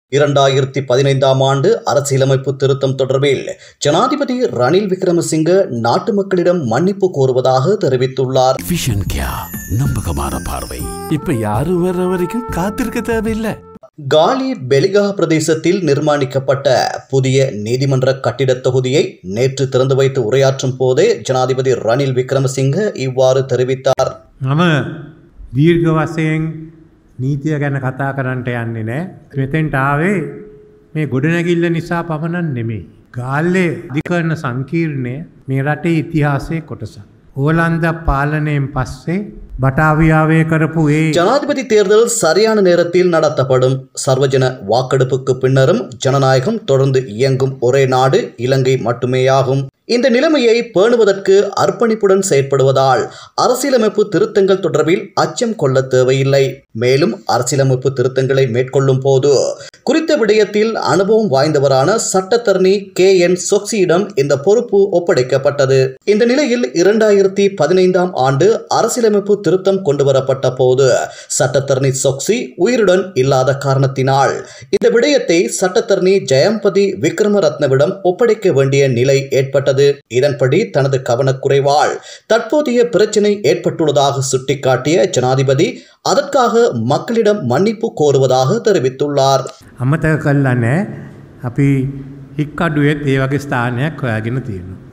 இரண்டாயிரத்தி பதினைந்தாம் ஆண்டு அரசியலமைப்பு திருத்தம் தொடர்பில் ஜனாதிபதி ரணில் விக்ரமசிங்க நாட்டு மக்களிடம் மன்னிப்பு கோருவதாக தெரிவித்துள்ளார் விஷன் கியா நம்பகமான பார்வை இப்ப யாரும் வர்ற வரைக்கும் காத்திருக்க தேவையில்லை காலி பெலிகா பிரதேசத்தில் நிர்மாணிக்கப்பட்ட புதிய நீதிமன்ற கட்டிடத் தொகுதியை நேற்று திறந்து வைத்து உரையாற்றும் போதே ஜனாதிபதி ரணில் விக்ரமசிங்க இவ்வாறு தெரிவித்தார் මම දීර්ඝ වසයෙන් නීතිය ගැන කතා කරන්නට යන්නේ නෑ. මෙතෙන්ට ආවේ මේ ගොඩනැගිල්ල නිසා පමණන් නෙමෙයි. ගාල්ලේ දිකරන සංකීර්ණය මේ රටේ ඉතිහාසය කොටස. ඕලන්ද පාලනයෙන් පස්සේ බටාවියාවේ කරපු ඒ ஜனாதிபதி தேர்தல் சரியான நேரத்தில் நடத்தப்படும் சர்வஜன வாக்கெடுப்புக்கு பின்னரும் ஜனநாயகம் தொடர்ந்து இயங்கும் ஒரே நாடு இலங்கை மட்டுமேயாகும் இந்த நிலைமையை பேணுவதற்கு அர்ப்பணிப்புடன் செயற்படுவதால் அரசியலமைப்பு திருத்தங்கள் தொடர்பில் அச்சம் கொள்ள தேவையில்லை மேலும் அரசியலமைப்பு திருத்தங்களை மேற்கொள்ளும் போது குறித்த விடயத்தில் அனுபவம் வாய்ந்தவரான சட்டத்தரணி கே என் சொக்சியிடம் இந்த பொறுப்பு ஒப்படைக்கப்பட்டது இந்த நிலையில் இரண்டாயிரத்தி பதினைந்தாம் ஆண்டு அரசியலமைப்பு திருத்தம் கொண்டுவரப்பட்ட போது சட்டத்தரணி சொக்சி உயிருடன் இல்லாத காரணத்தினால் இந்த விடயத்தை சட்டத்தரணி ஜெயம்பதி விக்ரமரத்னவிடம் ஒப்படைக்க வேண்டிய நிலை ஏற்பட்டது இதன்படி தனது கவனக்குறைவால் தற்போதைய பிரச்சினை ஏற்பட்டுள்ளதாக சுட்டிக்காட்டிய ஜனாதிபதி அதற்காக மக்களிடம் மன்னிப்பு கோருவதாக தெரிவித்துள்ளார் අමතක කල්ලා නෑ අපි හික් අඩුවත් ඒ වගේ ස්ථානයක් හොයාගෙන තියෙනවා.